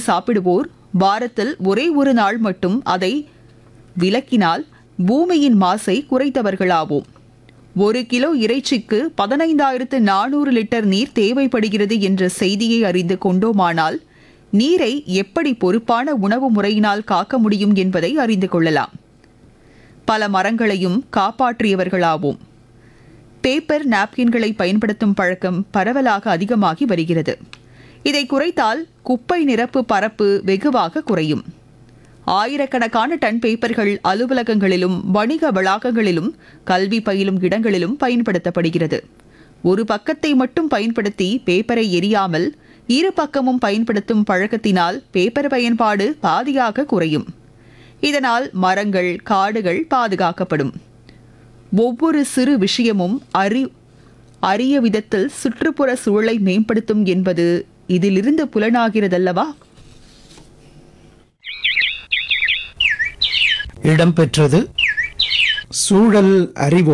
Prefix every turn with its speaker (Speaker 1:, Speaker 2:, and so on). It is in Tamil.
Speaker 1: சாப்பிடுவோர் வாரத்தில் ஒரே ஒரு நாள் மட்டும் அதை விலக்கினால் பூமியின் மாசை குறைத்தவர்களாவோம் ஒரு கிலோ இறைச்சிக்கு பதினைந்தாயிரத்து நானூறு லிட்டர் நீர் தேவைப்படுகிறது என்ற செய்தியை அறிந்து கொண்டோமானால் நீரை எப்படி பொறுப்பான உணவு முறையினால் காக்க முடியும் என்பதை அறிந்து கொள்ளலாம் பல மரங்களையும் காப்பாற்றியவர்களாவோம் பேப்பர் நாப்கின்களை பயன்படுத்தும் பழக்கம் பரவலாக அதிகமாகி வருகிறது இதை குறைத்தால் குப்பை நிரப்பு பரப்பு வெகுவாக குறையும் ஆயிரக்கணக்கான டன் பேப்பர்கள் அலுவலகங்களிலும் வணிக வளாகங்களிலும் கல்வி பயிலும் இடங்களிலும் பயன்படுத்தப்படுகிறது ஒரு பக்கத்தை மட்டும் பயன்படுத்தி பேப்பரை எரியாமல் இரு பக்கமும் பயன்படுத்தும் பழக்கத்தினால் பேப்பர் பயன்பாடு பாதியாக குறையும் இதனால் மரங்கள் காடுகள் பாதுகாக்கப்படும் ஒவ்வொரு சிறு விஷயமும் அறி அரிய விதத்தில் சுற்றுப்புற சூழலை மேம்படுத்தும் என்பது இதிலிருந்து புலனாகிறதல்லவா
Speaker 2: இடம்பெற்றது சூழல் அறிவோம்